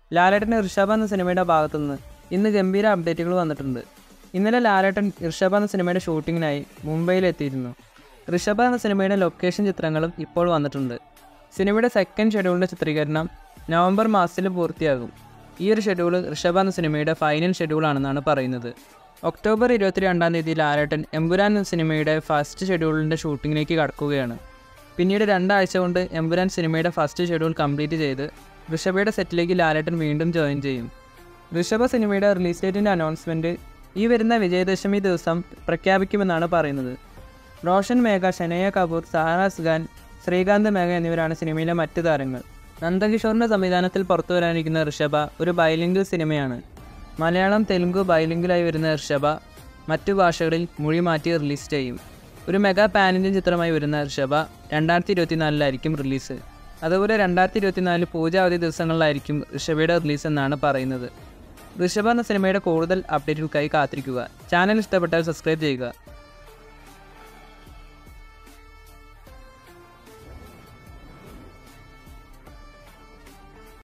ലാലേട്ടൻ ഋഷഭ എന്ന സിനിമയുടെ ഭാഗത്തുനിന്ന് ഇന്ന് ഗംഭീര അപ്ഡേറ്റുകൾ വന്നിട്ടുണ്ട് ഇന്നലെ ലാലേട്ടൻ ഋഷഭ എന്ന സിനിമയുടെ ഷൂട്ടിങ്ങിനായി മുംബൈയിലെത്തിയിരുന്നു ഋഷഭ എന്ന സിനിമയുടെ ലൊക്കേഷൻ ചിത്രങ്ങളും ഇപ്പോൾ വന്നിട്ടുണ്ട് സിനിമയുടെ സെക്കൻഡ് ഷെഡ്യൂളിൻ്റെ ചിത്രീകരണം നവംബർ മാസത്തിൽ പൂർത്തിയാകും ഈ ഒരു ഷെഡ്യൂൾ ഋഷഭ എന്ന സിനിമയുടെ ഫൈനൽ ഷെഡ്യൂളാണെന്നാണ് പറയുന്നത് ഒക്ടോബർ ഇരുപത്തിരണ്ടാം തീയതി ലാലേട്ടൻ എമ്പുരാൻ എന്ന സിനിമയുടെ ഫസ്റ്റ് ഷെഡ്യൂളിൻ്റെ ഷൂട്ടിങ്ങിലേക്ക് കടക്കുകയാണ് പിന്നീട് രണ്ടാഴ്ച കൊണ്ട് എമ്പുരാൻ സിനിമയുടെ ഫസ്റ്റ് ഷെഡ്യൂൾ കംപ്ലീറ്റ് ചെയ്ത് ഋഷഭയുടെ സെറ്റിലേക്ക് ലാലേട്ടൻ വീണ്ടും ജോയിൻ ചെയ്യും ഋഷഭ സിനിമയുടെ റിലീസ് ഡേറ്റിൻ്റെ അനൗൺസ്മെൻറ്റ് ഈ വരുന്ന വിജയദശമി ദിവസം പ്രഖ്യാപിക്കുമെന്നാണ് പറയുന്നത് റോഷൻ മേഘ ഷനയ കപൂർ സാറാസ് ഖാൻ ശ്രീകാന്ത് മേഘ എന്നിവരാണ് സിനിമയിലെ മറ്റ് താരങ്ങൾ നന്ദകിഷോറിൻ്റെ സംവിധാനത്തിൽ പുറത്തു വരാനിരിക്കുന്ന ഋഷഭ ഒരു ബൈലിംഗിൾ സിനിമയാണ് മലയാളം തെലുങ്ക് ബൈലിംഗിലായി വരുന്ന ഋഷഭ മറ്റു ഭാഷകളിൽ മൊഴി മാറ്റി റിലീസ് ചെയ്യും ഒരു മെഗാ പാൻ ഇന്ത്യൻ ചിത്രമായി വരുന്ന ഋഷഭ രണ്ടായിരത്തി ഇരുപത്തിനാലിലായിരിക്കും റിലീസ് അതുപോലെ രണ്ടായിരത്തി ഇരുപത്തിനാല് പൂജ അവധി ദിവസങ്ങളിലായിരിക്കും ഋഷഭയുടെ റിലീസ് എന്നാണ് പറയുന്നത് ഋഷഭ എന്ന സിനിമയുടെ കൂടുതൽ അപ്ഡേറ്റുകൾക്കായി കാത്തിരിക്കുക ചാനൽ ഇഷ്ടപ്പെട്ടാൽ സബ്സ്ക്രൈബ് ചെയ്യുക